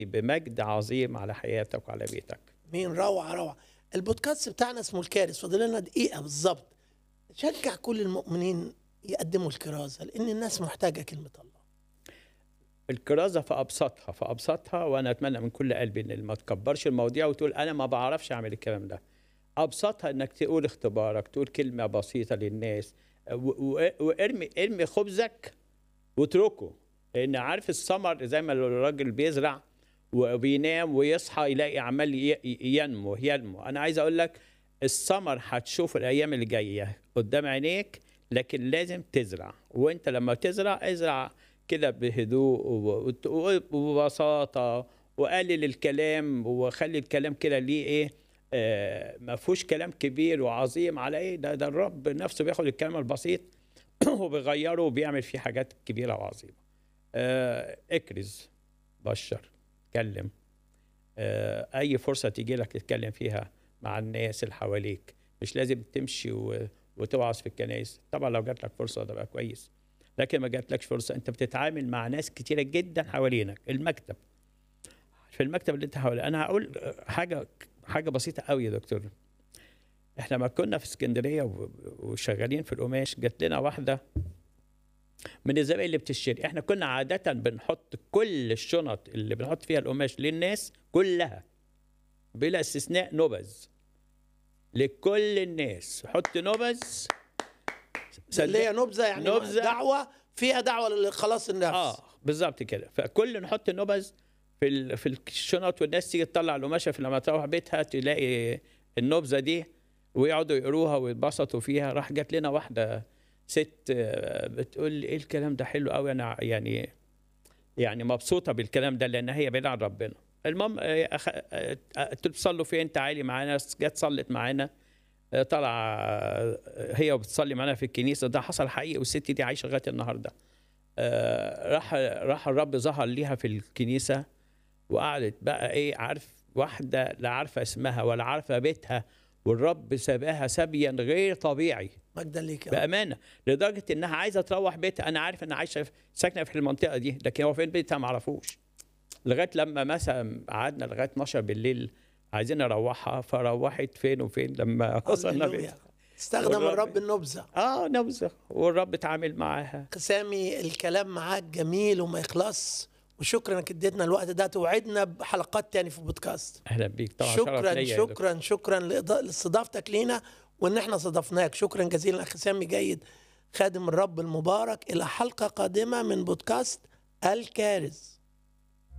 بمجد عظيم على حياتك وعلى بيتك مين روعه روعه البودكاست بتاعنا اسمه الكارث فاضل لنا دقيقه بالظبط شجع كل المؤمنين يقدموا الكرازه لان الناس محتاجه كلمه الله الكرازة في أبسطها في أبسطها وأنا أتمنى من كل قلبي إن ما تكبرش المواضيع وتقول أنا ما بعرفش أعمل الكلام ده أبسطها إنك تقول اختبارك تقول كلمة بسيطة للناس و- و- وارمي ارمي خبزك واتركه لأن عارف الثمر زي ما الراجل بيزرع وبينام ويصحى يلاقي عمال ي- ي- ينمو ينمو أنا عايز أقول لك الثمر هتشوف الأيام اللي جاية قدام عينيك لكن لازم تزرع وانت لما تزرع ازرع كده بهدوء وت- وببساطة وقلل الكلام وخلي الكلام كده ليه ايه آه ما فيهوش كلام كبير وعظيم على ايه ده ده الرب نفسه بياخد الكلام البسيط وبيغيره وبيعمل فيه حاجات كبيرة وعظيمة آه اكرز بشر اتكلم آه اي فرصة تيجي لك تتكلم فيها مع الناس اللي حواليك مش لازم تمشي و... وتوعظ في الكنائس طبعا لو جات لك فرصة ده بقى كويس لكن ما جاتلكش فرصة انت بتتعامل مع ناس كتيرة جدا حوالينك المكتب في المكتب اللي انت حوالي انا هقول حاجة حاجة بسيطة قوي يا دكتور احنا ما كنا في اسكندرية و- وشغالين في القماش جات لنا واحدة من الزبائن اللي بتشتري احنا كنا عادة بنحط كل الشنط اللي بنحط فيها القماش للناس كلها بلا استثناء نبذ لكل الناس حط نبذ اللي هي نبذه يعني نبذة. دعوه فيها دعوه لخلاص النفس اه بالظبط كده فكل نحط النبذ في ال... في الشنط والناس تيجي تطلع القماشه في لما تروح بيتها تلاقي النبذه دي ويقعدوا يقروها ويتبسطوا فيها راح جات لنا واحده ست آه، بتقول لي ايه الكلام ده حلو قوي انا يعني يعني مبسوطه بالكلام ده لان هي بعيده عن ربنا المهم آه، أخ- آه، آه، تصلوا فين تعالي معانا جت صلت معانا آه، طلع آه، هي وبتصلي معانا في الكنيسه ده حصل حقيقي والست دي عايشه لغايه النهارده آه، راح راح الرب ظهر ليها في الكنيسه وقعدت بقى ايه عارف واحده لا عارفه اسمها ولا عارفه بيتها والرب سابها سبيا غير طبيعي مجدا ليك يا رب. بامانه لدرجه انها عايزه تروح بيتها انا عارف انها عايشه في- ساكنه في المنطقه دي لكن هو فين بيتها ما اعرفوش لغايه لما مثلا قعدنا لغايه 12 بالليل عايزين نروحها فروحت فين وفين لما وصلنا هللويا. بيتها استخدم والرب- الرب النبذه اه نبذه والرب اتعامل معاها سامي الكلام معاك جميل وما يخلص وشكرا انك اديتنا الوقت ده توعدنا بحلقات تاني في بودكاست اهلا بيك طبعا شرف شكرا ليا يا دكتور. شكرا شكرا لإضاءة- لاستضافتك لينا وان احنا استضفناك شكرا جزيلا اخي سامي جيد خادم الرب المبارك الى حلقه قادمه من بودكاست الكارث